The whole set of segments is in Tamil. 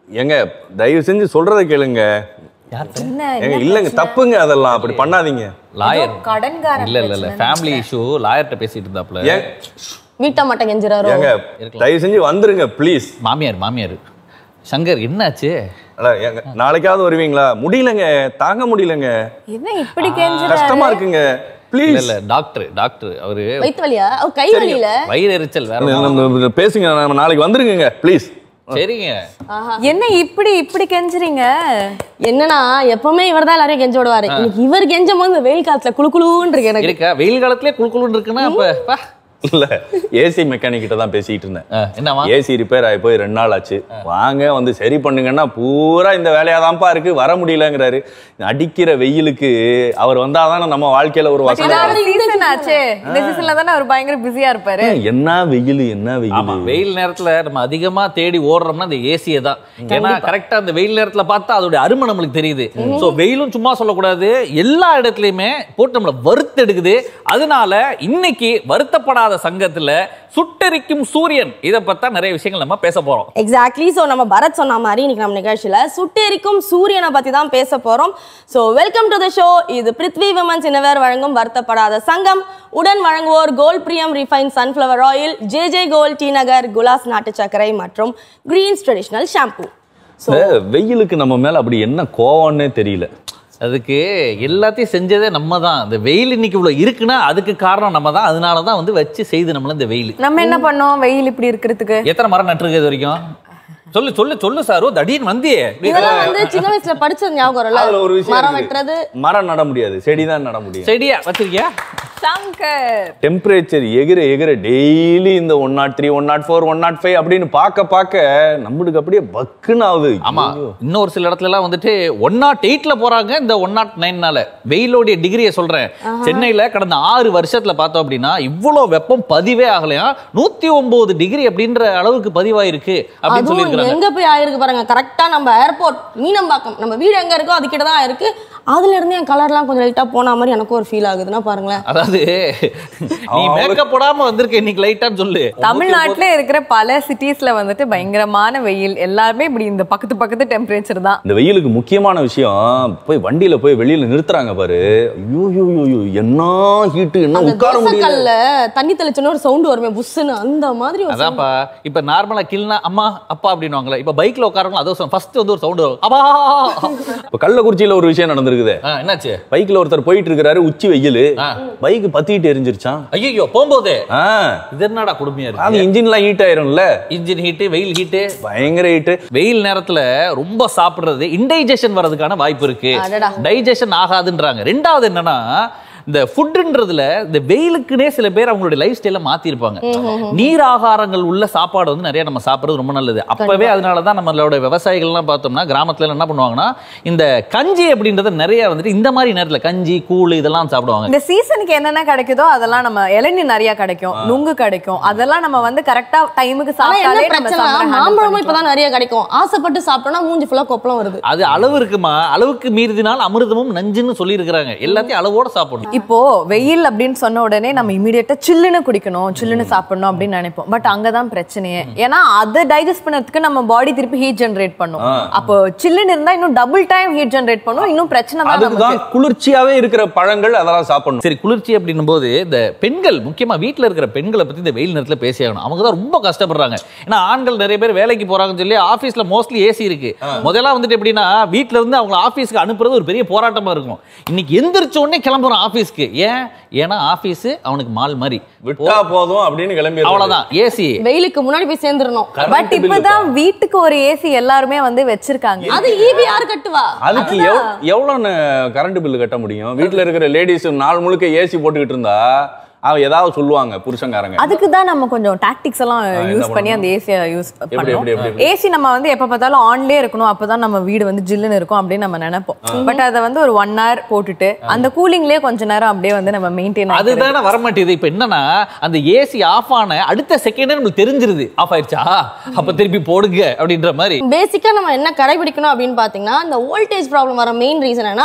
ஏங்க தயவு செஞ்சு சொல்றதை கேளுங்க என்ன ஏங்க இல்லைங்க தப்புங்க அதெல்லாம் அப்படி பண்ணாதீங்க லாயர் கடன்காரன் இல்ல இல்ல இல்ல ஃபேமிலி இஷ்யூ லாயர்கிட்ட பேசிட்டு இருந்தாப்ல ஏன் வீட்டை மட்டும் கெஞ்சுறாரோ ஏங்க தயவு செஞ்சு வந்துருங்க ப்ளீஸ் மாமியார் மாமியார் சங்கர் என்னாச்சு ஏங்க நாளைக்காவது வருவீங்களா முடியலங்க தாங்க முடியலங்க என்ன இப்படி கெஞ்சுற கஷ்டமா இருக்குங்க இல்ல ப்ளீஸ் இல்ல டாக்டர் டாக்டர் அவரு வயிற்று வலியா அவ கை வலியில வயிறு எரிச்சல் வேற ஒண்ணும் பேசுங்க நம்ம நாளைக்கு வந்துருங்க ப்ளீஸ் சரிங்க என்ன இப்படி இப்படி கெஞ்சுறீங்க என்னன்னா எப்பவுமே இவர் தான் எல்லாரையும் கெஞ்ச விடுவாரு இன்னைக்கு இவர் கெஞ்சும் போது இந்த வெயில் காலத்துல குளு குளுன்னு இருக்கு எனக்கு இருக்கா வெயில் காலத்திலே குளுக்குளுன்னு இருக்குன்னா அப்ப பா. இல்ல ஏசி மெக்கானிக் கிட்ட தான் பேசிட்டு இருந்தேன் ஆ, என்னவா ஏசி ரிப்பேர் ஆகி போய் ரெண்டு நாள் ஆச்சு வாங்க வந்து சரி பண்ணுங்கன்னா பூரா இந்த வேலையாதான்ப்பா இருக்கு வர முடியலங்கிறாரு அடிக்கிற வெயிலுக்கு அவர் வந்தாதானே நம்ம வாழ்க்கையில ஒரு வசதி இதாவது சீசன் ஆச்சே இந்த சீசன்ல தானே அவர் பயங்கர பிஸியா இருப்பாரு என்ன வெயில் என்ன ஆமா வெயில் வெயில் நேரத்துல நம்ம அதிகமா தேடி ஓடுறோம்னா அந்த ஏசியை தான் ஏன்னா கரெக்டா அந்த வெயில் நேரத்துல பார்த்தா அதோட அருமை நம்மளுக்கு தெரியுது சோ வெயிலும் சும்மா சொல்லக்கூடாது எல்லா இடத்துலயுமே போட்டு நம்மள வறுத்து எடுக்குது அதனால இன்னைக்கு வருத்தப்படாத சங்கத்துல சுட்டெரிக்கும் சூரியன் இதை பத்தா நிறைய விஷயங்கள் நம்ம பேச போறோம் எக்ஸாக்ட்லி ஸோ நம்ம பரத் சொன்ன மாதிரி இன்னைக்கு நம்ம நிகழ்ச்சியில சுட்டெரிக்கும் சூரியனை பத்தி தான் பேச போறோம் so welcome to the show இது பிருத்வி விமன்ஸ் இனவேர் வழங்கும் வருத்தப்படாத சங்கம் உடன் வழங்குவோர் gold Priyam refine sunflower oil J J gold T Nagar குலாஸ் நாட்டு சர்க்கரை மற்றும் கிரீன்ஸ் ட்ரெடிஷனல் ஷாம்பூ இந்த வெயிலுக்கு நம்ம மேல அப்படி என்ன கோவம்னே தெரியல அதுக்கு எல்லாத்தையும் செஞ்சதே நம்ம தான் இந்த வெயில் இன்னைக்கு இவ்வளவு இருக்குன்னா அதுக்கு காரணம் நம்ம தான் அதனால தான் வந்து வச்சு செய்து நம்மள இந்த வெயில் நம்ம என்ன பண்ணோம் வெயில் இப்படி இருக்கிறதுக்கு எத்தனை மரம் நட்டுருக்கு இது வரைக்கும் சொல்லு சொல்லு சொல்லு சாரு திடீர்னு வந்தியே இதெல்லாம் வந்து சின்ன வயசுல படிச்சது ஞாபகம் அதுல ஒரு வரும்ல விஷயம் மரம் இருக்குது. வெட்டுறது மரம் நட முடியாது செடி தான் நட முடியும் செடியா வச்சிருக்கியா சங்கர் டெம்பரேச்சர் எகிற எகிற டெய்லி இந்த one naught three one naught four one naught five அப்படின்னு பார்க்க பார்க்க நம்மளுக்கு அப்படியே பக்குன்னு ஆகுது ஆமா இன்னொரு சில இடத்துல எல்லாம் வந்துட்டு ஒன் நாட் எயிட்ல போறாங்க இந்த ஒன் நாட் நைன்னால வெயிலோடைய டிகிரியை சொல்றேன் சென்னையில கடந்த ஆறு வருஷத்துல பார்த்தோம் அப்படின்னா இவ்வளவு வெப்பம் பதிவே ஆகலையா நூத்தி ஒன்பது டிகிரி அப்படின்ற அளவுக்கு பதிவாயிருக்கு அப்படின்னு அதுவும் சொல்லியிருக்காங்க எங்க போய் ஆயிருக்கு பாருங்க கரெக்டா நம்ம ஏர்போர்ட் மீனம்பாக்கம் நம்ம வீடு எங்க இருக்கோ அது கிட்ட தான் இருக்கு அதுல இருந்து என் கலர்லாம் கொஞ்சம் லைட்டா போன மாதிரி எனக்கு ஒரு ஃபீல் ஆகுதுன்னா பாருங்களேன் அதாவது நீ மேக்கப் போடாம வந்திருக்க இன்னைக்கு லைட்டான்னு சொல்லு தமிழ்நாட்டுல இருக்கிற பல சிட்டிஸ்ல வந்துட்டு பயங்கரமான வெயில் எல்லாருமே இப்படி இந்த பக்கத்து பக்கத்து டெம்பரேச்சர் தான் இந்த வெயிலுக்கு முக்கியமான விஷயம் போய் வண்டியில போய் வெளியில நிறுத்துறாங்க பாரு ஐயோ ஐயோ ஐயோ, ஐயோ என்ன ஹீட்டு என்ன அந்த உட்கார முடியல தோசைக்கல்ல தண்ணி தெளிச்சோன்னு ஒரு சவுண்ட் வருமே புஷ்ஷுன்னு அந்த மாதிரி ஒரு sound. அதான்ப்பா இப்ப நார்மலா கில்னா அம்மா அப்பா அப்படின்னுவாங்களே இப்ப பைக்ல உட்காரவங்க அதோ ஃபர்ஸ்ட் வந்து ஒரு சவுண்ட் வரும் அப்பா இப்ப கள்ளக்குறிச்சியில ஒரு விஷயம் நடந்திருக்குது ஆ, என்னாச்சு பைக்ல ஒருத்தர் போயிட்டு இருக்காரு உச்சி வெயில் ஆ. பைக் பத்திட்டு எரிஞ்சிருச்சான் ஐயோ போகும்போது ஆ இது என்னடா கொடுமையா அது இருக்கு இன்ஜின்லாம் ஹீட் ஆயிரும்ல இன்ஜின் ஹீட்டு வெயில் ஹீட்டு பயங்கர ஹீட்டு வெயில் நேரத்துல ரொம்ப சாப்பிடுறது இன்டைஜஷன் வர்றதுக்கான வாய்ப்பு இருக்கு அடடா. டைஜஷன் ஆகாதுன்றாங்க ரெண்டாவது என்னன்னா இந்த ஃபுட்டுன்றதுல இந்த வெயிலுக்குனே சில பேர் அவங்களுடைய லைஃப் ஸ்டைல மாத்திருப்பாங்க நீர் ஆகாரங்கள் உள்ள சாப்பாடு வந்து நிறைய நம்ம சாப்பிடுறது ரொம்ப நல்லது அப்பவே அதனால தான் நம்மளோட விவசாயிகள்லாம் பார்த்தோம்னா கிராமத்துல எல்லாம் என்ன பண்ணுவாங்கன்னா இந்த கஞ்சி அப்படின்றத நிறைய வந்துட்டு இந்த மாதிரி நேரத்துல கஞ்சி கூழ் இதெல்லாம் சாப்பிடுவாங்க இந்த சீசனுக்கு என்னென்ன கிடைக்குதோ அதெல்லாம் நம்ம இளநீ நிறைய கிடைக்கும் நுங்கு கிடைக்கும் அதெல்லாம் நம்ம வந்து கரெக்டா டைமுக்கு ஆனா என்ன சாப்பிட்டாலே நம்ம பிரச்சனை summer handle மாம்பழமும் பண்ணிக்கலாம். இப்பதான் நிறைய கிடைக்கும் ஆசைப்பட்டு சாப்பிட்டோம்னா மூஞ்சி ஃபுல்லா கொப்பளம் வருது அது அளவு இருக்குமா அளவுக்கு மீறினால் அமிர்தமும் நஞ்சுன்னு சொல்லியிருக்கிறாங்க எல்லாத்தையும் அளவோட சாப்பிடணும் இப்போ வெயில் அப்படின்னு சொன்ன உடனே நம்ம இமீடியட்டா சில்லுன்னு குடிக்கணும் சில்லுன்னு சாப்பிடணும் அப்படின்னு நினைப்போம் பட் அங்கதான் பிரச்சனையே ஏன்னா அதை டைஜஸ்ட் பண்ணதுக்கு நம்ம பாடி திருப்பி ஹீட் ஜெனரேட் பண்ணும் அப்போ சில்லுன்னு இருந்தா இன்னும் டபுள் டைம் ஹீட் ஜெனரேட் பண்ணும் இன்னும் பிரச்சனை தான் அதுக்கு நமக்கு தான் குளிர்ச்சியாவே இருக்கிற பழங்கள் அதெல்லாம் சாப்பிடணும் சரி குளிர்ச்சி அப்படின்னும் போது இந்த பெண்கள் முக்கியமா வீட்ல இருக்கிற பெண்களை பத்தி இந்த வெயில் நேரத்துல பேசி ஆகணும் அவங்க தான் ரொம்ப கஷ்டப்படுறாங்க ஏன்னா ஆண்கள் நிறைய பேர் வேலைக்கு போறாங்கன்னு சொல்லி ஆபீஸ்ல மோஸ்ட்லி ஏசி இருக்கு முதல்ல வந்துட்டு எப்படின்னா வீட்ல இருந்து அவங்க ஆபீஸ்க்கு அனுப்புறது ஒரு பெரிய போராட்டமா இருக்கும் இன்னைக்கு எந்திரிச்ச உடனே கிளம்புறோம் ஆபீஸ்க்கு ஏன் ஏன்னா ஆபீஸ் அவனுக்கு மால் மாதிரி விட்டா போதும் அப்படின்னு கிளம்பி அவ்வளவுதான் ஏசி வெயிலுக்கு முன்னாடி போய் சேர்ந்துடணும் பட் இப்பதான் வீட்டுக்கு ஒரு ஏசி எல்லாருமே வந்து வச்சிருக்காங்க அது ஈபி யார் கட்டுவா அதுக்கு எவ்- எவ்வளவு கரண்ட் பில்லு கட்ட முடியும் வீட்ல இருக்கிற லேடிஸ் நாள் முழுக்க ஏசி போட்டுக்கிட்டு இருந்தா அவ ஏதாவது சொல்லுவாங்க புருஷங்காரங்க அதுக்கு தான் நம்ம கொஞ்சம் டாக்டிக்ஸ் எல்லாம் என்ன யூஸ் பண்ணி பண்ணணும்? அந்த ஏசியை யூஸ் எப்படி, பண்ணோம் எப்படி, எப்படி? ஏசி நம்ம வந்து எப்ப பார்த்தாலும் ஆன்லயே இருக்கணும் அப்பதான் நம்ம வீடு வந்து ஜில்லுன்னு இருக்கும் அப்படின்னு நம்ம நினைப்போம் பட் அதை வந்து ஒரு ஒன் ஹவர் போட்டுட்டு அந்த கூலிங்லயே கொஞ்ச நேரம் அப்படியே வந்து நம்ம மெயின்டைன் அதுதானே வரமாட்டேது இப்ப என்னன்னா அந்த ஏசி ஆஃப் ஆன அடுத்த செகண்டே நம்மளுக்கு தெரிஞ்சிருது ஆஃப் ஆயிடுச்சா அப்ப திருப்பி போடுங்க அப்படின்ற மாதிரி பேசிக்கா நம்ம என்ன கடைபிடிக்கணும் அப்படின்னு பாத்தீங்கன்னா இந்த வோல்டேஜ் ப்ராப்ளம் வர மெயின் ரீசன் என்ன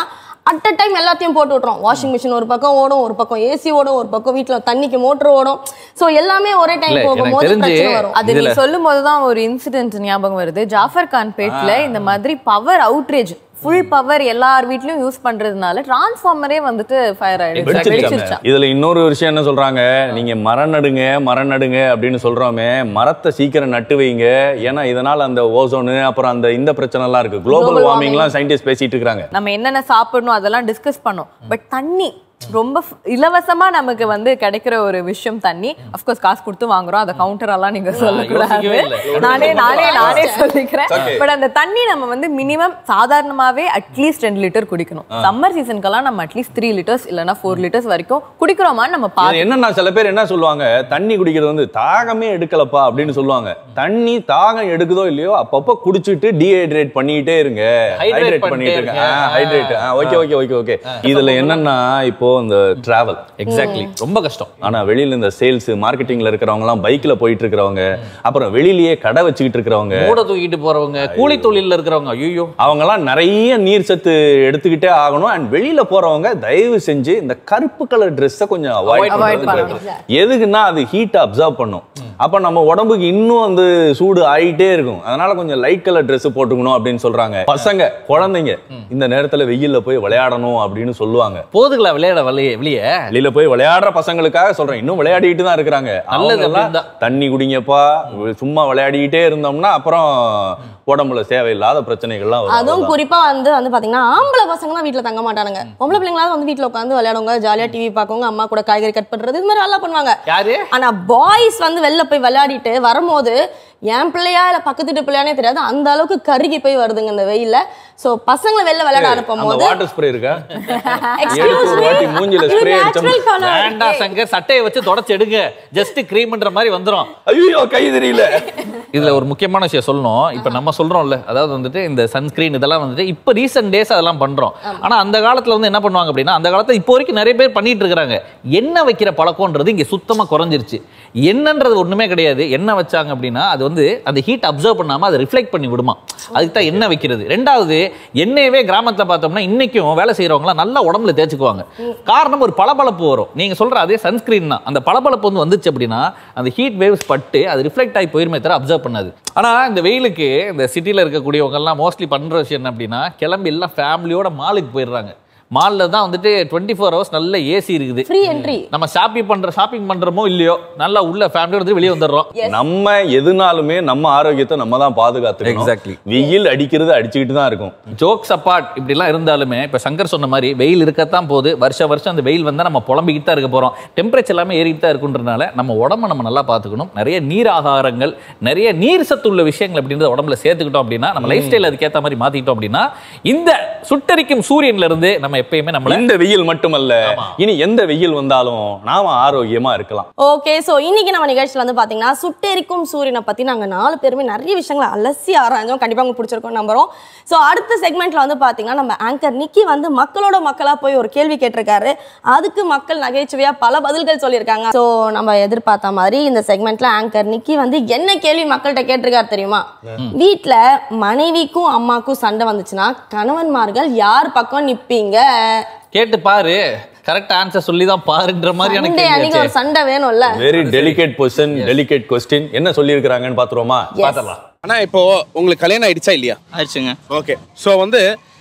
அட் அ டைம் எல்லாத்தையும் போட்டு விட்டுரும் வாஷிங் மிஷின் ஒரு பக்கம் ஓடும் ஒரு பக்கம் ஏசி ஓடும் ஒரு பக்கம் வீட்ல தண்ணிக்கு மோட்டர் ஓடும் சோ எல்லாமே ஒரே டைம் இல்ல, எனக்கு போகும்போது தெரிஞ்சு பிரச்சனை வரும் அது நீ இதுல- சொல்லும் போதுதான் ஒரு இன்சிடென்ட் ஞாபகம் வருது ஜாஃபர் கான் பேட்ல இந்த மாதிரி பவர் அவுட்ரேஜ் ஃபுல் பவர் எல்லார் வீட்லயும் யூஸ் பண்றதுனால டிரான்ஸ்ஃபார்மரே வந்துட்டு ஃபயர் ஆயிடுச்சு Exactly. வெடிச்சிருச்சா இதுல இன்னொரு விஷயம் என்ன சொல்றாங்க நீங்க மரம் நடுங்க மரம் நடுங்க அப்படின்னு சொல்றோமே மரத்தை சீக்கிரம் நட்டு வைங்க ஏன்னா இதனால அந்த ஓசோனு அப்புறம் அந்த இந்த பிரச்சனை எல்லாம் இருக்கு குளோபல் Global வார்மிங்லாம் சயின்டிஸ்ட் பேசிட்டு இருக்காங்க நம்ம என்னென்ன சாப்பிடணும் அதெல்லாம் டிஸ்கஸ் பண்ணோம் பட் தண்ணி ரொம்ப f- இலவசமா நமக்கு வந்து கிடைக்கிற ஒரு விஷயம் தண்ணி அஃப்கோர்ஸ் காசு கொடுத்து வாங்குறோம் அதை கவுண்டர் எல்லாம் நீங்க சொல்லக்கூடாது யோசிக்கவே இல்ல. நானே நானே நானே சொல்லிக்கிறேன் பட் அந்த தண்ணி நம்ம வந்து மினிமம் சாதாரணமாவே அட்லீஸ்ட் ரெண்டு லிட்டர் குடிக்கணும் சம்மர் சீசனுக்கெல்லாம் நம்ம அட்லீஸ்ட் த்ரீ லிட்டர்ஸ் இல்லைன்னா ஃபோர் லிட்டர்ஸ் வரைக்கும் குடிக்கிறோமான்னு நம்ம இது பார்த்து என்னன்னா சில பேர் என்ன சொல்லுவாங்க தண்ணி குடிக்கிறது வந்து தாகமே எடுக்கலப்பா அப்படின்னு சொல்லுவாங்க தண்ணி தாகம் எடுக்குதோ இல்லையோ அப்பப்போ குடிச்சிட்டு டீஹைட்ரேட் பண்ணிக்கிட்டே இருங்க Hydrate ஹைட்ரேட் பண்ணிட்டு பண்ணிட்டே இருங்க இருங்க. Hydrate okay okay okay okay இதுல என்னன்னா இப்போ இந்த டிராவல் எக்ஸாக்ட்லி ரொம்ப கஷ்டம் ஆனா வெளியில இந்த சேல்ஸ் மார்க்கெட்டிங்ல இருக்கிறவங்க எல்லாம் பைக்ல போயிட்டு இருக்கிறவங்க அப்புறம் வெளியிலேயே கடை வச்சுக்கிட்டு இருக்கிறவங்க மூட தூக்கிட்டு போறவங்க கூலி தொழில்ல இருக்கிறவங்க ஐயோ அவங்கெல்லாம் நிறைய நீர் சத்து எடுத்துக்கிட்டே ஆகணும் அண்ட் வெளியில போறவங்க தயவு செஞ்சு இந்த கருப்பு கலர் ட்ரெஸ்ஸை கொஞ்சம் அவாய்ட் Avoid பண்றது எதுக்குன்னா அது ஹீட் அப்சர்வ் பண்ணும் அப்ப நம்ம உடம்புக்கு இன்னும் வந்து சூடு ஆயிட்டே இருக்கும் அதனால கொஞ்சம் லைட் கலர் Dress போட்டுக்கணும் அப்படின்னு சொல்றாங்க பசங்க குழந்தைங்க இந்த நேரத்துல வெயில்ல போய் விளையாடணும் அப்படின்னு சொல்லுவாங்க போதுங்களா விளையாட வெளியே வெளியே வெளியில போய் விளையாடுற பசங்களுக்காக சொல்றேன் இன்னும் விளையாடிட்டு தான் இருக்கிறாங்க நல்லது அவங்க எல்லாம் அப்படிதான். தண்ணி குடிங்கப்பா சும்மா விளையாடிக்கிட்டே இருந்தோம்னா அப்புறம் உடம்புல தேவையில்லாத பிரச்சனைகள்லாம் வரும் அதுவும் அவ்வளவுதான். குறிப்பா வந்து வந்து பாத்தீங்கன்னா ஆம்பளை பசங்க தான் வீட்ல தங்க மாட்டானுங்க பொம்பளை பிள்ளைங்களாவது வந்து வீட்ல உட்காந்து விளையாடுவாங்க ஜாலியா டிவி பார்க்கவங்க அம்மா கூட காய்கறி கட் பண்றது இது மாதிரி நல்லா பண்ணுவாங்க யாரு ஆனா பாய்ஸ் வந்து வெளில போய் விளையாடிட்டு வரும்போது என் பிள்ளையா இல்ல பக்கத்து வீட்டு பிள்ளையானே தெரியாது அந்த அளவுக்கு கருகி போய் வருதுங்க இந்த வெயில்ல சோ பசங்களை வெளில விளையாட அனுப்பும் அந்த போது வாட்டர் ஸ்ப்ரே இருக்கா Excuse எடுத்து ஒரு me, வாட்டி மூஞ்சில இது spray natural அடிச்சோம். colour. வேண்டாம் சங்கர் சட்டையை வச்சு தொடச்சு எடுங்க ஜஸ்ட் கிரீம்ன்ற மாதிரி வந்துரும் ஐயோ கை தெரியல இதுல ஒரு முக்கியமான விஷயம் சொல்லணும் இப்ப நம்ம சொல்றோம்ல அதாவது வந்துட்டு இந்த சன்ஸ்கிரீன் இதெல்லாம் வந்துட்டு இப்ப ரீசெண்ட் டேஸ் அதெல்லாம் பண்றோம் ஆனா அந்த காலத்துல வந்து என்ன பண்ணுவாங்க அப்படின்னா அந்த காலத்துல இப்போ வரைக்கும் நிறைய பேர் பண்ணிட்டு இருக்காங்க எண்ணெய் வைக்கிற பழக்கம்ன்றது இங்க சுத்தமா குறைஞ்சிருச்சு எண்ணெய்ன்றது ஒண்ணுமே கிடையாது எண்ணெய் வச்சாங்க அப்படின்னா அது வந்து அந்த ஹீட் அப்சர்வ் பண்ணாம அதை ரிஃப்ளெக்ட் பண்ணி விடுமா அதுக்கு தான் எண்ணெய் வைக்கிறது ரெண்டாவது எண்ணெயவே கிராமத்துல பார்த்தோம்னா இன்னைக்கும் வேலை செய்யறவங்களாம் நல்லா உடம்புல தேய்ச்சுக்குவாங்க காரணம் ஒரு பளபளப்பு வரும் நீங்க சொல்ற அதே சன்ஸ்கிரீன் தான் அந்த பளபளப்பு வந்து வந்துச்சு அப்படின்னா அந்த ஹீட் வேவ்ஸ் பட்டு அது ரிஃப்ளெக்ட் ஆகி போயிருமே தவிர அப்சர்வ் பண்ணாது ஆனா இந்த வெயிலுக்கு இந்த சிட்டில இருக்கக்கூடியவங்க எல்லாம் மோஸ்ட்லி பண்ற விஷயம் என்ன அப்படின்னா கிளம்பி எல்லாம் ஃபேமிலியோட மாலுக்கு போயிடுறாங்க மால்ல தான் வந்துட்டு டுவெண்ட்டி ஃபோர் ஹவர்ஸ் நல்ல ஏசி இருக்குது ஃப்ரீ என்ட்ரி நம்ம ஷாப்பிங் பண்ற ஷாப்பிங் பண்றோமோ இல்லையோ நல்லா உள்ள ஃபேமிலியோட வந்து வெளியே வந்துடுறோம் நம்ம எதுனாலுமே நம்ம ஆரோக்கியத்தை நம்ம தான் பாதுகாத்துக்கணும் Exactly. வெயில் அடிக்கிறது அடிச்சுக்கிட்டு தான் இருக்கும் ஜோக்ஸ் அப்பார்ட் இப்படிலாம் இருந்தாலுமே இப்போ சங்கர் சொன்ன மாதிரி வெயில் இருக்கத்தான் போகுது வருஷம் வருஷம் அந்த வெயில் வந்தால் நம்ம புலம்பிக்கிட்டு தான் இருக்க போகிறோம் டெம்பரேச்சர் எல்லாமே ஏறிட்டு தான் இருக்குன்றனால நம்ம உடம்ப நம்ம நல்லா பார்த்துக்கணும் நிறைய நீர் ஆகாரங்கள் நிறைய நீர் சத்து உள்ள விஷயங்கள் அப்படின்றத உடம்புல சேர்த்துக்கிட்டோம் அப்படின்னா நம்ம லைஃப் ஸ்டைல் அதுக்கேற்ற மாதிரி மாற்றிக்கிட்டோம் அப்படின்னா இந்த சுட்டரிக்கும் சூரியன்ல இருந்து நம்ம எப்பயுமே நம்மள இந்த வெயில் மட்டுமல்ல இனி எந்த வெயில் வந்தாலும் நாம ஆரோக்கியமா இருக்கலாம் ஓகே சோ இன்னைக்கு நம்ம நிகழ்ச்சியில வந்து பாத்தீங்கன்னா சுட்டெரிக்கும் சூரியனை பத்தி நாங்க நாலு பேருமே நிறைய விஷயங்களை அலசி ஆராய்ஞ்சோம் கண்டிப்பா உங்களுக்கு பிடிச்சிருக்கும் நம்புறோம் சோ அடுத்த செக்மெண்ட்ல வந்து பாத்தீங்கன்னா நம்ம ஆங்கர் நிக்கி வந்து மக்களோட மக்களா போய் ஒரு கேள்வி கேட்டிருக்காரு அதுக்கு மக்கள் நகைச்சுவையா பல பதில்கள் சொல்லியிருக்காங்க சோ நம்ம எதிர்பார்த்த மாதிரி இந்த செக்மெண்ட்ல ஆங்கர் நிக்கி வந்து என்ன கேள்வி மக்கள்கிட்ட கேட்டிருக்காரு தெரியுமா வீட்ல மனைவிக்கும் அம்மாக்கும் சண்டை வந்துச்சுன்னா கணவன்மார்கள் யார் பக்கம் நிப்பீங்க கேட்டு பாரு கரெக்ட் ஆன்சர் சொல்லி தான் பாருன்ற மாதிரியான சண்டே கேள்வி அன்னைக்கு ஒரு சண்டை வேணும்ல very delicate position delicate question என்ன சொல்லியிருக்கிறாங்கன்னு பாத்துருவோமா பார்த்தலாம் ஆனா இப்போ உங்களுக்கு கல்யாணம் ஆயிடுச்சா இல்லையா ஆயிடுச்சுங்க ஓகே ஸோ வந்து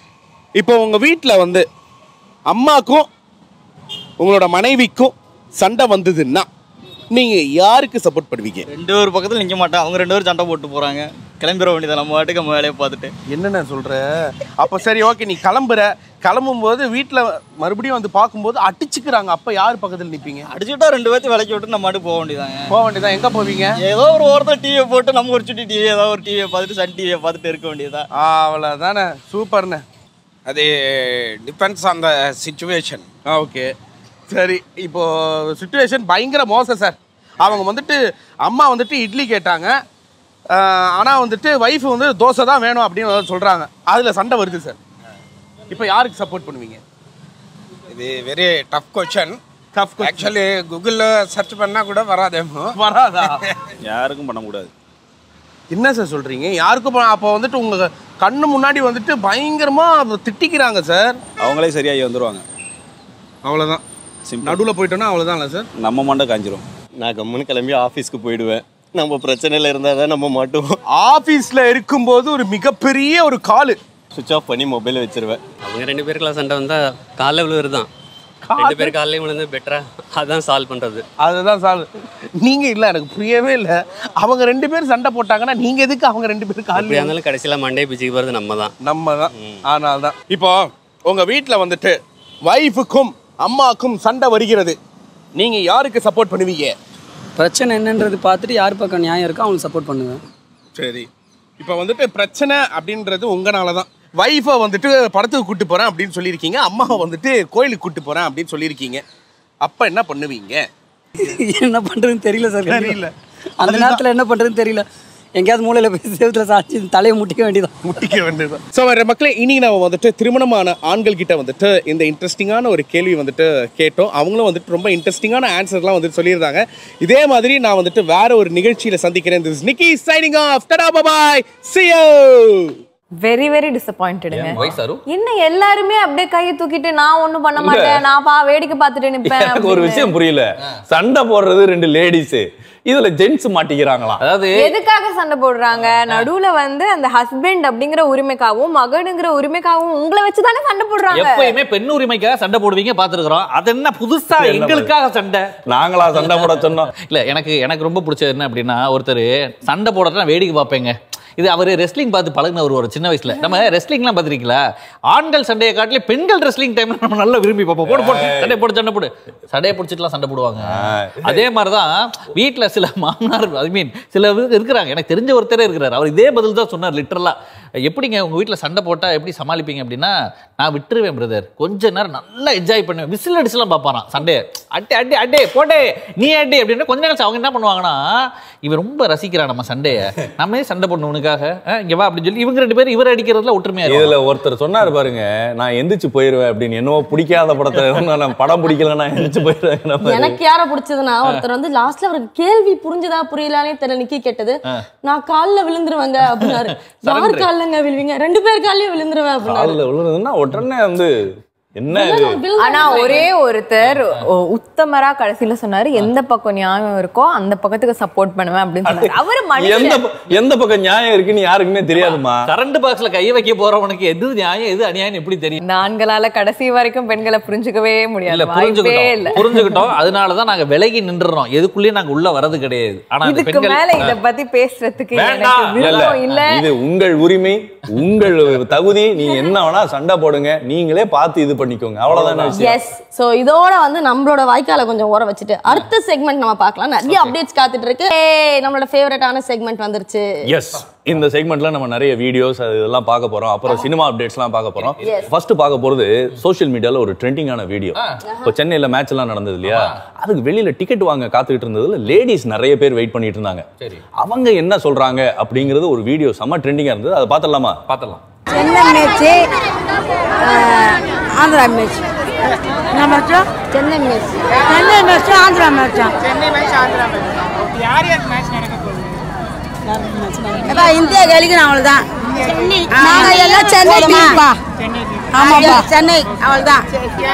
இப்போ உங்க வீட்டில் வந்து அம்மாக்கும் உங்களோட மனைவிக்கும் சண்டை வந்ததுன்னா நீங்க யாருக்கு சப்போர்ட் பண்ணுவீங்க ரெண்டு ஒரு பக்கத்துல நிக்க மாட்டேன் அவங்க ரெண்டு பேரும் சண்டை போட்டு போறாங்க கிளம்பிட வேண்டியது நம்ம வாட்டுக்கு நம்ம வேலையை பார்த்துட்டு என்னென்ன சொல்ற அப்போ சரி ஓகே நீ கிளம்புற கிளம்பும் போது வீட்டில் மறுபடியும் வந்து பார்க்கும்போது அடிச்சுக்கிறாங்க அப்போ யார் பக்கத்தில் நிற்பீங்க அடிச்சுட்டா ரெண்டு பேர்த்து விலைக்கு விட்டு நம்ம மாட்டுக்கு போக வேண்டியதாங்க போக வேண்டியதான் எங்கே போவீங்க ஏதோ ஒரு ஓரத்தில் டிவியை போட்டு நம்ம ஒரு சுட்டி டிவி ஏதோ ஒரு டிவியை பார்த்துட்டு சன் டிவியை பார்த்துட்டு இருக்க வேண்டியதா அவ்வளோதானே சூப்பர்ண்ணே அது டிபெண்ட்ஸ் ஆன் த சுச்சுவேஷன் ஆ ஓகே சரி இப்போ சுச்சுவேஷன் பயங்கர மோசம் சார் அவங்க வந்துட்டு அம்மா வந்துட்டு இட்லி கேட்டாங்க ஆனால் வந்துட்டு ஒய்ஃப் வந்து தோசை தான் வேணும் அப்படின்னு சொல்கிறாங்க அதில் சண்டை வருது சார் இப்போ யாருக்கு சப்போர்ட் பண்ணுவீங்க இது very tough question tough actually கூகுளில் சர்ச் பண்ணால் கூட வராதேமோ வராதா யாருக்கும் பண்ணக்கூடாது என்ன சார் சொல்றீங்க யாருக்கும் ப- அப்போ வந்துட்டு உங்க கண்ணு முன்னாடி வந்துட்டு பயங்கரமா திட்டிக்கிறாங்க சார் அவங்களே சரியாகி வந்துருவாங்க அவ்வளவுதான் Simple. நடுவில் போயிட்டோன்னா அவ்வளோதான்ல சார் நம்ம மண்டை காஞ்சிரும் நான் கம்முன்னு கிளம்பி ஆஃபீஸ்க்கு போயிடுவேன் நம்ம பிரச்சனையில் இருந்தால் தான் நம்ம மாட்டுவோம் ஆபீஸ்ல இருக்கும்போது ஒரு மிகப்பெரிய ஒரு காலு சுவிச் ஆஃப் பண்ணி மொபைலை வச்சிருவேன் அவங்க ரெண்டு பேருக்குலாம் சண்டை வந்தா காலைல விழுவுறது தான் ரெண்டு பேர் காலையில விழுந்து பெட்டரா அதான் சால்வ் பண்றது அதுதான் சார் நீங்க இல்ல எனக்கு புரியவே இல்லை அவங்க ரெண்டு பேரும் சண்டை போட்டாங்கன்னா நீங்க எதுக்கு அவங்க ரெண்டு பேரும் அப்படியா காலி இருந்தாலும் கடைசியில மண்டே பிச்சுக்கு போறது நம்ம தான் நம்ம தான் அதனால தான் இப்போ உங்க வீட்டில் வந்துட்டு ஒய்ஃபுக்கும் அம்மாக்கும் சண்டை வருகிறது நீங்க யாருக்கு சப்போர்ட் பண்ணுவீங்க பிரச்சனை என்னன்றது பார்த்துட்டு யார் பக்கம் நியாயம் இருக்கோ அவங்களுக்கு சப்போர்ட் பண்ணுவேன் சரி இப்போ வந்துட்டு பிரச்சனை அப்படின்றது உங்களால தான் ஒய்ஃபை வந்துட்டு படத்துக்கு கூட்டு போறேன் அப்படின்னு சொல்லியிருக்கீங்க அம்மாவை வந்துட்டு கோயிலுக்கு கூட்டு போறேன் அப்படின்னு சொல்லியிருக்கீங்க அப்ப என்ன பண்ணுவீங்க என்ன பண்ணுறதுன்னு தெரியல சார் தெரியல. அந்த நேரத்தில் என்ன பண்ணுறதுன்னு தெரியல எங்கேயாவது மூலையில் போய் சேவத்தில் சாச்சி தலையை முட்டிக்க வேண்டியதான் முட்டிக்க வேண்டியது ஸோ வர மக்களே இனி நம்ம வந்துட்டு திருமணமான ஆண்கள் கிட்ட வந்துட்டு இந்த இன்ட்ரெஸ்டிங்கான ஒரு கேள்வி வந்துட்டு கேட்டோம் அவங்களும் வந்துட்டு ரொம்ப இன்ட்ரெஸ்டிங்கான ஆன்சர்லாம் வந்துட்டு சொல்லியிருந்தாங்க இதே மாதிரி நான் வந்துட்டு வேற ஒரு நிகழ்ச்சியில சந்திக்கிறேன் this Nikki signing off tata bye see you very very டிசப்பாயிண்டடுங்க வயசாரு என்ன எல்லாருமே அப்படியே கையை தூக்கிட்டு நான் ஒண்ணும் பண்ண மாட்டேன் நான் பா வேடிக்கை பார்த்துட்டு நிப்பேன் எனக்கு ஒரு அப்படின்னு. விஷயம் புரியல சண்டை போடுறது ரெண்டு லேடிஸ் இதுல ஜென்ஸ் மாட்டிக்கிறாங்களாம் அதாவது எதுக்காக சண்டை போடுறாங்க நடுவுல வந்து அந்த ஹஸ்பண்ட் அப்படிங்கிற உரிமைக்காகவும் மகனுங்கிற உரிமைக்காகவும் உங்களை வச்சு தானே சண்டை போடுறாங்க எப்பயுமே பெண் உரிமைக்காக சண்டை போடுவீங்க பாத்துருக்கிறோம் அது என்ன புதுசா என்ன எங்களுக்காக சண்டை நாங்களா சண்டை போட சொன்னோம் இல்ல எனக்கு எனக்கு ரொம்ப பிடிச்சது என்ன அப்படின்னா ஒருத்தர் சண்டை போடுறதுனா வேடிக்கை பார்ப்பேங்க இது அவர் ரெஸ்லிங் பார்த்து பழகுனவர் ஒரு சின்ன வயசுல நம்ம ரெஸ்லிங்லாம் பார்த்துருக்கீங்களா ஆண்கள் சண்டையை காட்டிலே பெண்கள் ரெஸ்லிங் டைம்ல நம்ம நல்லா விரும்பி பார்ப்போம் போடு போடு சண்டை போடு சண்டை போடு சண்டையை பிடிச்சிட்டுலாம் சண்டை போடுவாங்க அதே மாதிரிதான் வீட்ல சில மாமனார் ஐ மீன் சில பேர் இருக்கிறாங்க எனக்கு தெரிஞ்ச ஒருத்தரே இருக்கிறார் அவர் இதே பதில் தான் சொன்னார் லிட்டரலா எப்படிங்க உங்க வீட்ல சண்டை போட்டா எப்படி சமாளிப்பீங்க அப்படின்னா நான் விட்டுருவேன் பிரதர் கொஞ்ச நேரம் நல்லா என்ஜாய் பண்ணுவேன் விசில் அடிச்சுலாம் பார்ப்பாராம் சண்டே அட்டே அட்டே அட்டே போட்டே நீ அட்டே அப்படின்னு கொஞ்ச நேரம் அவங்க என்ன பண்ணுவாங்கன்னா இவன் ரொம்ப ரசிக்கிறான் நம்ம சண்டையை நம்மளே சண்டை போடணும் உனக்காக அஹ், இங்க வா அப்படின்னு சொல்லி இவங்க ரெண்டு பேரும் இவர் அடிக்கிறதுல ஒற்றுமையா இதுல இருக்கும் ஒருத்தர் சொன்னாரு பாருங்க நான் எந்திரிச்சு போயிருவேன் அப்படின்னு என்னவோ பிடிக்காத படத்தை நான் படம் பிடிக்கல நான் எந்திரிச்சு போயிருவேன் எனக்கு யார பிடிச்சதுன்னா ஒருத்தர் வந்து லாஸ்ட்ல அவருக்கு கேள்வி புரிஞ்சுதா புரியலானே தெரியல நிக்கி கேட்டது நான் கால்ல விழுந்துருவேங்க அப்படின்னாரு யார் கால்லங்க விழுவீங்க ரெண்டு பேர் கால்லயும் விழுந்துருவேன் அப்படின்னாரு காலில் விழுறதுன்னா உடனே வந்து என்ன இது விழுந்தா ஆனா ஒரே ஒருத்தர் ஒ- உத்தமரா கடைசியில சொன்னாரு எந்த பக்கம் நியாயம் இருக்கோ அந்த பக்கத்துக்கு சப்போர்ட் பண்ணுவேன் அப்படின்னு சொன்னாரு அவரு எந்த மனுஷன் ப- எந்த பக்கம் நியாயம் இருக்குன்னு யாருக்குமே தெரியாதுமா கரண்ட் பாக்ஸ்ல கையை வைக்க போறவனுக்கு எது நியாயம் எது அநியாயம் எப்படி தெரியும் இந்த ஆண்களால கடைசி வரைக்கும் பெண்களை புரிஞ்சுக்கவே இல்ல முடியாது வாய்ப்பே புரிஞ்சுக்கிட்டோம் இல்ல புரிஞ்சுக்கிட்டோம் அதனாலதான் நாங்க விலகி நின்றுறோம் எதுக்குள்ளேயும் நாங்க உள்ள வரது கிடையாது ஆனா அந்த இதுக்கு பெண்கள் மேல இத பத்தி பேசுறதுக்கு வேண்டாம். எனக்கு இல்ல, இல்ல. விருப்பம் இல்ல இது உங்கள் உரிமை உங்கள் தகுதி நீங்க என்ன வேணா சண்டை போடுங்க நீங்களே பார்த்து இது பண்ணிக்கோங்க அவ்வளவுதான விஷயம் எஸ் சோ இதோட வந்து நம்மளோட வாய்க்கால கொஞ்சம் ஓர வச்சுட்டு அடுத்த செக்மெண்ட் நம்ம பார்க்கலாம் நிறைய அப்டேட்ஸ் காத்துட்டு இருக்கு ஏய், நம்மளோட ஃபேவரட்டான செக்மெண்ட் வந்துருச்சு எஸ் இந்த செக்மெண்ட்ல நம்ம நிறைய வீடியோஸ் அது இதெல்லாம் பார்க்க போறோம் அப்புறம் சினிமா அப்டேட்ஸ்லாம் பார்க்க போறோம் Yes. ஃபர்ஸ்ட் பார்க்க போறது சோஷியல் மீடியால ஒரு ட்ரெண்டிங்கான வீடியோ இப்போ சென்னையில மேட்ச் எல்லாம் நடந்தது இல்லையா அதுக்கு வெளியில டிக்கெட் வாங்க காத்துக்கிட்டு இருந்ததுல லேடிஸ் நிறைய பேர் வெயிட் பண்ணிட்டு இருந்தாங்க அவங்க என்ன சொல்றாங்க அப்படிங்கிறது ஒரு வீடியோ செம்ம ட்ரெண்டிங்கா இருந்தது அதை பார்த்துடலாமா பாத்திரலாம் சென்னை மேட்ச்சு ஆந்திரா மேட்ச் என்ன மேட்சா சென்னை மேட்ச் சென்னை மேட்ச்சு ஆந்திரா மேட்சா எப்பா இந்தியா கழிக்கணும் அவ்வளோதான் நாங்க எல்லாம் சென்னை டீம்பா ஆமாப்பா சென்னை அவ்வளோதான்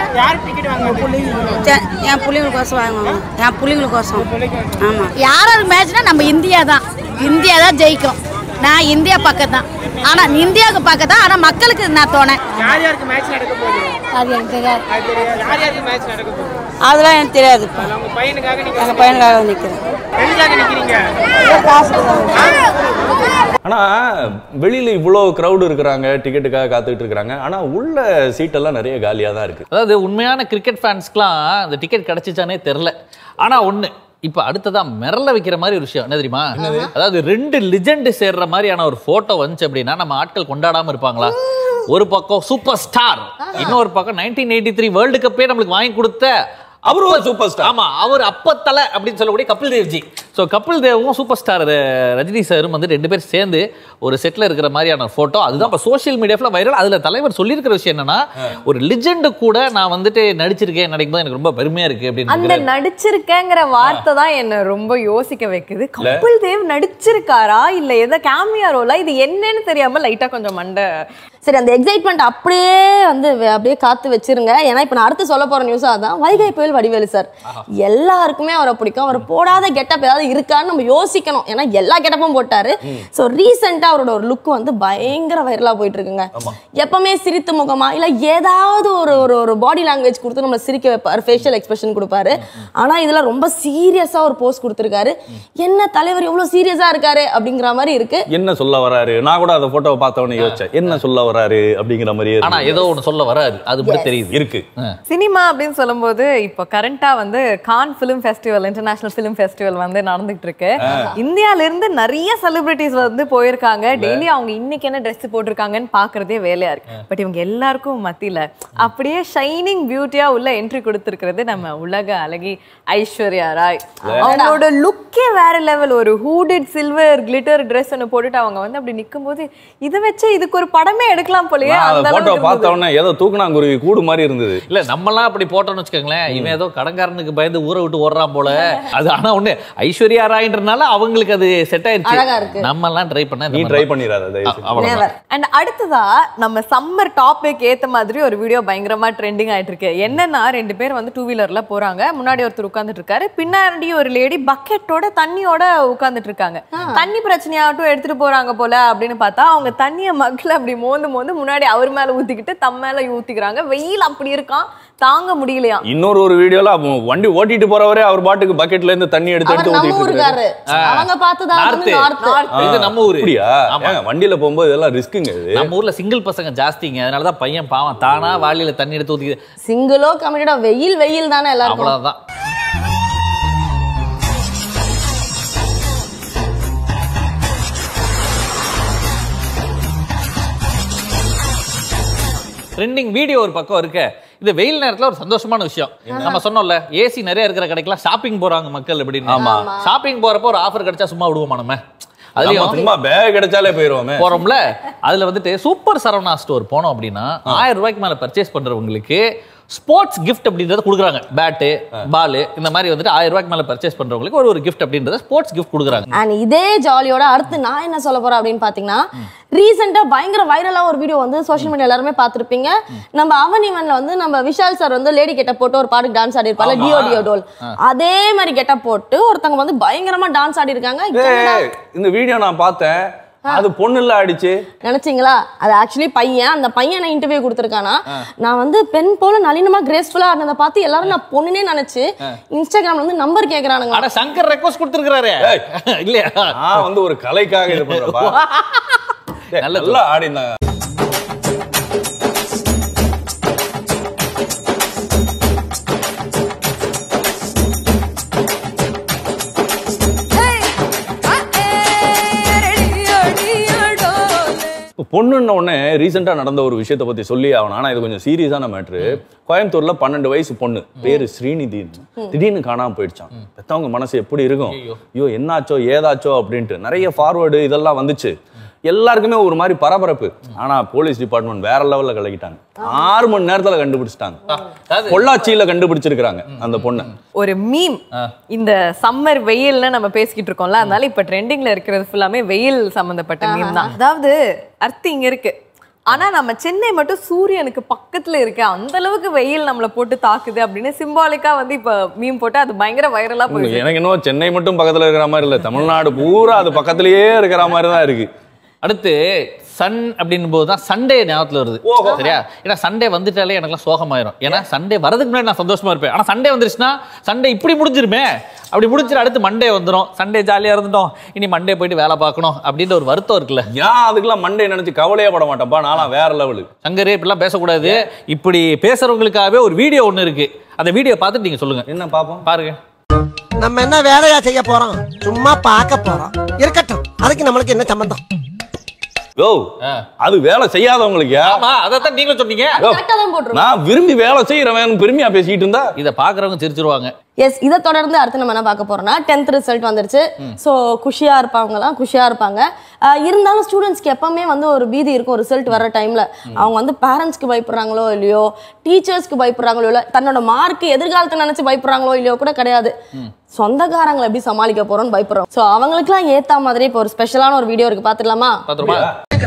செ- என் பிள்ளைங்களுக்கோசம் வாங்குவாங்க என் பிள்ளைங்களுக்கோசம் ஆமாம் யாராவது மேட்ச்னா நம்ம இந்தியா தான் இந்தியா தான் ஜெயிக்கும் நான் இந்தியா பக்கம் தான் ஆனா இந்தியாவுக்கு பக்கம் தான் ஆனா மக்களுக்கு நான் தோணேன் யார் யாருக்கு மேட்ச் நடக்க போகுது அது எனக்கு தெரியாது அது தெரியாது யார் யாருக்கு மேட்ச் நடக்க போகுது அதெல்லாம் எனக்கு தெரியாதுப்பா உங்க பையனுக்காக நீங்க எங்க பையனுக்காக நிற்கிறேன் எதுக்காக நிற்கிறீங்க ஆனா வெளியில இவ்வளோ crowd இருக்கிறாங்க டிக்கெட்டுக்காக காத்துக்கிட்டு இருக்காங்க ஆனா உள்ள சீட்டெல்லாம் நிறைய காலியா தான் இருக்கு அதாவது உண்மையான கிரிக்கெட் ஃபேன்ஸ்க்குலாம் அந்த டிக்கெட் கிடைச்சிச்சானே தெரில ஆனா ஒண்ணு இப்ப அடுத்ததா மிரள வைக்கிற மாதிரி ஒரு விஷயம் என்ன தெரியுமா அதாவது ரெண்டு லிஜெண்ட் சேர்ற மாதிரியான ஒரு போட்டோ வந்துச்சு அப்படின்னா நம்ம ஆட்கள் கொண்டாடாம இருப்பாங்களா ஒரு பக்கம் சூப்பர் ஸ்டார் இன்னொரு பக்கம் நைன்டீன் எயிட்டி த்ரீ வேர்ல்டு கப்பே நம்மளுக்கு வாங்கி கொடுத்த அவரு ஒரு சூப்பர் ஸ்டார் ஆமா அவர் அப்பத்தலை அப்படின்னு சொல்லக்கூடிய கபில் தேவ்ஜி ஸோ கபில் தேவும் சூப்பர் ஸ்டார் ரஜினி சாரும் வந்து ரெண்டு பேரும் சேர்ந்து ஒரு செட்ல இருக்கிற மாதிரியான போட்டோ அதுதான் இப்போ சோஷியல் மீடியாவில் வைரல் அதுல தலைவர் சொல்லியிருக்கிற விஷயம் என்னன்னா ஒரு லிஜெண்டு கூட நான் வந்துட்டு நடிச்சிருக்கேன் நடிக்கும்போது எனக்கு ரொம்ப பெருமையா இருக்கு அந்த அப்படின்னு நடிச்சிருக்கேங்கிற வார்த்தை தான் என்ன ரொம்ப யோசிக்க வைக்குது கபில் தேவ் நடிச்சிருக்காரா இல்ல ஏதோ கேமியா ரோலா இது என்னன்னு தெரியாம லைட்டா கொஞ்சம் மண்டை சரி அந்த எக்ஸைட்மெண்ட் அப்படியே வந்து வ- அப்படியே காத்து வச்சிருங்க ஏன்னா இப்போ நான் அடுத்து சொல்ல போற நியூஸ் அதான் வைகை புயல் வடிவேலு சார் எல்லாருக்குமே அவரை பிடிக்கும் அவர் போடாத கெட்டப் ஏதாவது இருக்கான்னு நம்ம யோசிக்கணும் ஏன்னா எல்லா கெட்டப்பும் போட்டாரு ஸோ ரீசெண்டாக அவரோட ஒரு லுக் வந்து பயங்கர வைரலா போயிட்டு இருக்குங்க எப்பவுமே சிரித்து முகமா இல்ல ஏதாவது ஒரு ஒரு ஒரு பாடி லாங்குவேஜ் கொடுத்து நம்மளை சிரிக்க வைப்பாரு ஃபேஷியல் எக்ஸ்பிரஷன் கொடுப்பாரு ஆனா இதுல ரொம்ப சீரியஸா ஒரு போஸ்ட் கொடுத்துருக்காரு என்ன தலைவர் எவ்வளவு சீரியஸா இருக்காரு அப்படிங்கிற மாதிரி இருக்கு என்ன சொல்ல வராரு நான் கூட அந்த போட்டோவை பார்த்தவொடனே யோசிச்சேன் என்ன சொல்ல வராரு அப்படிங்கிற மாதிரியே ஆனா இருந்தது. ஏதோ ஒண்ணு சொல்ல வராது அது மட்டும் தெரியுது இருக்கு சினிமா அப்படின்னு சொல்லும்போது இப்போ கரண்டா வந்து Cannes film festival international film festival வந்து நடந்துகிட்டு இருக்கு இந்தியால இருந்து நிறைய செலிபிரிட்டிஸ் வந்து போயிருக்காங்க டெய்லி அவங்க இன்னைக்கு என்ன Dress போட்டிருக்காங்கன்னு பாக்குறதே வேலையா இருக்கு பட் இவங்க எல்லாருக்கும் மத்தியில அப்படியே ஷைனிங் பியூட்டியா உள்ள என்ட்ரி கொடுத்திருக்கிறது நம்ம உலக அழகி ஐஸ்வர்யா ராய் அவங்களோட லுக்கே வேற லெவல் ஒரு ஹூடிட் சில்வர் கிளிட்டர் Dress ஒன்று போட்டுட்டு அவங்க வந்து அப்படி நிக்கும்போது இதை வச்சு இதுக்கு ஒரு படமே எடுக்கலாம் போலயே நான் அந்த அந்த போட்டோ அளவுக்கு இருந்தது. பார்த்த உடனே ஏதோ தூக்குனாங்குருவி கூடு மாதிரி இருந்தது இல்ல நம்மலாம் அப்படி போட்டோம்னு வச்சுக்கோங்களேன் இவன் ஏதோ கடன்காரனுக்கு பயந்து ஊரை விட்டு ஓடுறான் போல அது ஆனா ஒண்ணு ஐஸ்வர்யா ராய்ன்றனால அவங்களுக்கு அது செட் அழகா ஆயிருச்சு இருக்கு. நம்ம எல்லாம் ட்ரை பண்ண நீ ட்ரை பண்ணிடாத தயவு செஞ்சு. அவ்வளவுதான் அண்ட் அடுத்ததா நம்ம சம்மர் டாபிக் ஏத்த மாதிரி ஒரு வீடியோ பயங்கரமா ட்ரெண்டிங் ஆயிட்டு இருக்கு என்னன்னா ரெண்டு பேர் வந்து டூ வீலர்ல போறாங்க முன்னாடி ஒருத்தர் உட்கார்ந்துட்டு இருக்காரு பின்னாடி ஒரு லேடி பக்கெட்டோட தண்ணியோட உட்கார்ந்துட்டு இருக்காங்க தண்ணி பிரச்சனையாகட்டும் எடுத்துட்டு போறாங்க போல அப்படின்னு பார்த்தா அவங்க தண்ணிய மக்கள் அப்படி மோந்து மோந்து முன்னாடி அவர் மேல ஊத்திக்கிட்டு தம் மேல ஊத்திக்கிறாங்க வெயில் அப்படி இருக்கான் தாங்க முடியலையா இன்னொரு ஒரு வீடியோல அவன் வண்டி ஓட்டிட்டு போறவரே அவர் பாட்டுக்கு பக்கெட்ல இருந்து தண்ணி எடுத்து அவர் எடுத்து நம்ம ஊத்திட்டு இருக்காரு ஊருக்காரு அவங்க பார்த்ததா வந்து North. நார்த் ஆ. இது நம்ம ஊரு அப்படியா ஆமா. ஏங்க, வண்டியில போகும்போது இதெல்லாம் ரிஸ்க்குங்க இது நம்ம ஊர்ல சிங்கிள் பசங்க ஜாஸ்திங்க அதனாலதான் பையன் பாவம் தானா வாளியில தண்ணி எடுத்து ஊத்தி சிங்கிளோ கமிட்டடா வெயில் வெயில் தானே எல்லாருக்கும் அவ்வளவுதான் ட்ரெண்டிங் வீடியோ ஒரு பக்கம் இருக்க இது வெயில் நேரத்துல ஒரு சந்தோஷமான விஷயம் நம்ம சொன்னோம்ல ஏசி நிறைய இருக்கிற கடைக்கெல்லாம் ஷாப்பிங் போறாங்க மக்கள் அப்படின்னு ஆமா. ஷாப்பிங் போறப்போ ஒரு ஆஃபர் கிடைச்சா சும்மா விடுவோமா நம்ம நம்ம அதுலயும் சும்மா பேக் கிடைச்சாலே போயிருவோமே போறோம்ல அதுல வந்துட்டு சூப்பர் சரவணா ஸ்டோர் போனோம் அப்படின்னா ஆயிரம் ரூபாய்க்கு மேல பர்ச்சேஸ் பண்றவங்களுக்கு ஸ்போர்ட்ஸ் கிஃப்ட் அப்படின்றத கொடுக்குறாங்க பேட்டு பால் இந்த மாதிரி வந்துட்டு ஆயிரம் ரூபாய்க்கு மேல பர்ச்சேஸ் பண்றவங்களுக்கு ஒரு ஒரு கிஃப்ட் அப்படின்றத ஸ்போர்ட்ஸ் கிஃப்ட் கொடுக்குறாங்க அண்ட் இதே ஜாலியோட அடுத்து நான் என்ன சொல்ல போறேன் அப்படின்னு பாத்தீங்கன்னா ரீசெண்டா பயங்கர வைரலா ஒரு வீடியோ வந்து சோஷியல் மீடியா எல்லாருமே பார்த்திருப்பீங்க நம்ம அவன் இவன்ல வந்து நம்ம விஷால் சார் வந்து லேடி கெட்ட போட்டு ஒரு பாட்டு டான்ஸ் ஆடி இருப்பாங்க டியோ டியோ டோல் அதே மாதிரி கெட்ட போட்டு ஒருத்தவங்க வந்து பயங்கரமா டான்ஸ் ஆடி இருக்காங்க என்னடா ஏய், இந்த வீடியோ நான் பார்த்தேன் அது பொண்ணுல ஆடிச்சு நினைச்சீங்களா அது ஆக்சுவலி பையன் அந்த பையன் இன்டர்வியூ கொடுத்துருக்கானா நான் வந்து பெண் போல நளினமா கிரேஸ்ஃபுல்லா ஆடினதை பார்த்து எல்லாரும் நான் பொண்ணுனே நினைச்சு இன்ஸ்டாகிராம்ல வந்து நம்பர் கேக்குறானுங்க ஆனா சங்கர் ரெக்வஸ்ட் கொடுத்துருக்காரு இல்லையா நான் வந்து ஒரு கலைக்காக இது பண்றப்பா டேய், நல்ல நல்லா ஆடினாங்க பொண்ணுன்ன உடனே ரீசெண்டா நடந்த ஒரு விஷயத்தை பத்தி சொல்லி ஆகணும் ஆனா இது கொஞ்சம் சீரியஸான மேட்ரு கோயம்புத்தூர்ல பன்னெண்டு வயசு பொண்ணு பேரு ஸ்ரீநிதின்னு திடீர்னு காணாம போயிடுச்சான் பெத்தவங்க மனசு எப்படி இருக்கும் ஐயோ என்னாச்சோ ஏதாச்சோ அப்படின்ட்டு நிறைய ஃபார்வர்டு இதெல்லாம் வந்துச்சு எல்லாருக்குமே ஒரு மாதிரி பரபரப்பு ஆனா போலீஸ் டிபார்ட்மெண்ட் வேற லெவல்ல கலக்கிட்டாங்க ஆறு மணி நேரத்துல கண்டுபிடிச்சிட்டாங்க அதாவது- பொள்ளாச்சியில கண்டுபிடிச்சிருக்காங்க அந்த பொண்ணை ஒரு மீம் இந்த சம்மர் வெயில்னு நம்ம பேசிக்கிட்டு இருக்கோம்ல அதனால இப்ப ட்ரெண்டிங்ல இருக்கிறது ஃபுல்லாமே வெயில் சம்பந்தப்பட்ட மீம் தான் அதாவது அர்த்தம் இங்க இருக்கு ஆனா நம்ம சென்னை மட்டும் சூரியனுக்கு பக்கத்துல இருக்கு அந்த அளவுக்கு வெயில் நம்மள போட்டு தாக்குது அப்படின்னு சிம்பாலிக்கா வந்து இப்ப மீம் போட்டு அது பயங்கர வைரலா போயிடுது எனக்கு இன்னும் சென்னை மட்டும் பக்கத்துல இருக்கிற மாதிரி இல்ல தமிழ்நாடு பூரா அது பக்கத்திலேயே இருக்கிற மாதிரி தான் இருக்கு அடுத்து சன் அப்படின்னும் போது தான் சண்டே ஞாபகத்துல வருது சரியா ஏன்னா சண்டே வந்துட்டாலே எனக்குலாம் சோகமாயிரும் ஏன்னா சண்டே வரதுக்கு முன்னாடி நான் சந்தோஷமா இருப்பேன் ஆனா சண்டே வந்துருச்சுன்னா சண்டே இப்படி முடிஞ்சிருமே அப்படி முடிஞ்சிரு அடுத்து மண்டே வந்துடும் சண்டே ஜாலியா இருந்துட்டோம் இனி மண்டே போயிட்டு வேலை பார்க்கணும் அப்படின்ற ஒரு வருத்தம் இருக்குல்ல ஏன் அதுக்கெல்லாம் மண்டே நினைச்சு கவலையே பட மாட்டேன்ப்பா நான்லாம் வேற லெவலு சங்கரே இப்படிலாம் பேசக்கூடாது இப்படி பேசுறவங்களுக்காகவே ஒரு வீடியோ ஒன்று இருக்கு அந்த வீடியோ பார்த்துட்டு நீங்க சொல்லுங்க என்ன பாப்போம் பாருங்க நம்ம என்ன வேலையா செய்ய போறோம் சும்மா பார்க்க போறோம் இருக்கட்டும் அதுக்கு நம்மளுக்கு என்ன சம்பந்தம் யோ அது வேலை செய்யாதவங்களுக்கு ஆமா அதான் நீங்களும் சொன்னீங்க யோ, கரெக்டாக தான் போட்டிருக்கோம் நான் விரும்பி வேலை செய்யறவன் பெருமையா பேசிட்டு இருந்தா இத பாக்குறவங்க சிரிச்சிருவாங்க எஸ் இதை தொடர்ந்து அடுத்து நம்ம என்ன பார்க்க போறோம்னா டென்த் ரிசல்ட் வந்துருச்சு ஸோ குஷியா இருப்பாங்கலாம் குஷியா இருப்பாங்க ஆஹ் இருந்தாலும் ஸ்டூடெண்ட்ஸ்க்கு எப்பவுமே வந்து ஒரு பீதி இருக்கும் ரிசல்ட் வர டைம்ல அவங்க வந்து பேரண்ட்ஸ்க்கு பயப்படுறாங்களோ இல்லையோ டீச்சர்ஸ்க்கு பயப்படுறாங்களோ இல்லையோ தன்னோட மார்க் எதிர்காலத்தை நினைச்சு பயப்படுறாங்களோ இல்லையோ கூட கிடையாது சொந்தக்காரங்களை எப்படி சமாளிக்க போறோம்னு பயப்படுறோம் ஸோ அவங்களுக்குலாம் ஏத்த மாதிரி இப்போ ஒரு ஸ்பெஷலான ஒரு வீடியோ இருக்கு பாத்துடலாமா பாத்துருமா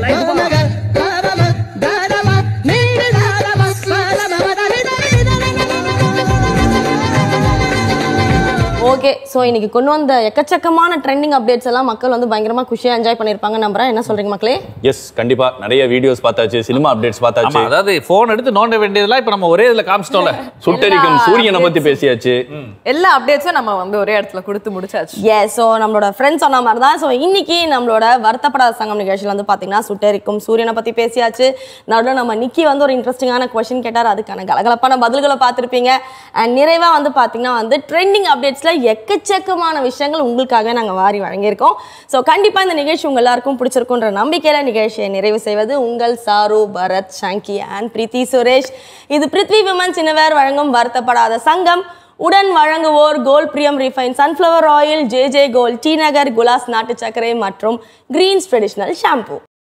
ஓகே ஸோ இன்னைக்கு கொண்டு வந்த எக்கச்சக்கமான ட்ரெண்டிங் அப்டேட்ஸ் எல்லாம் மக்கள் வந்து பயங்கரமா குஷியா என்ஜாய் பண்ணிருப்பாங்க நம்புறேன் என்ன சொல்றீங்க மக்களே எஸ் கண்டிப்பா நிறைய வீடியோஸ் பார்த்தாச்சு சினிமா அப்டேட்ஸ் ஆமா பார்த்தாச்சு அதாவது போன் எடுத்து நோண்ட வேண்டியதெல்லாம் இப்ப நம்ம ஒரே இதுல காமிச்சிட்டோம்ல சுட்டரிக்கும் சூரியனை பத்தி பேசியாச்சு எல்லா அப்டேட்ஸும் நம்ம வந்து ஒரே இடத்துல கொடுத்து முடிச்சாச்சு எஸ் ஸோ நம்மளோட ஃப்ரெண்ட்ஸ் சொன்ன மாதிரி தான் ஸோ இன்னைக்கு நம்மளோட வருத்தப்படாத சங்கம் நிகழ்ச்சியில் வந்து பார்த்தீங்கன்னா சுட்டரிக்கும் சூரியனை பற்றி பேசியாச்சு நடுவில் நம்ம நிக்கி வந்து ஒரு இன்ட்ரெஸ்டிங்கான கொஷின் கேட்டார் அதுக்கான கலகலப்பான பதில்களை பார்த்துருப்பீங்க அண்ட் நிறைவாக வந்து பார்த்தீங்கன்னா வந்து ட்ரெண்டிங் அப்டேட்ஸில் எக்கச்சக்கமான விஷயங்கள் உங்களுக்காக நாங்கள் வாரி வழங்கியிருக்கோம் ஸோ கண்டிப்பாக இந்த நிகழ்ச்சி உங்கள் எல்லாருக்கும் பிடிச்சிருக்குன்ற நம்பிக்கையில் நிகழ்ச்சியை நிறைவு செய்வது உங்கள் சாரு பரத் ஷாங்கி அண்ட் பிரீத்தி சுரேஷ் இது பிருத்வி விமன் சின்னவர் வழங்கும் வருத்தப்படாத சங்கம் உடன் வழங்குவோர் gold Priyam refine sunflower oil J J gold T Nagar குலாஸ் நாட்டு சர்க்கரை மற்றும் கிரீன்ஸ் ட்ரெடிஷனல் ஷாம்பு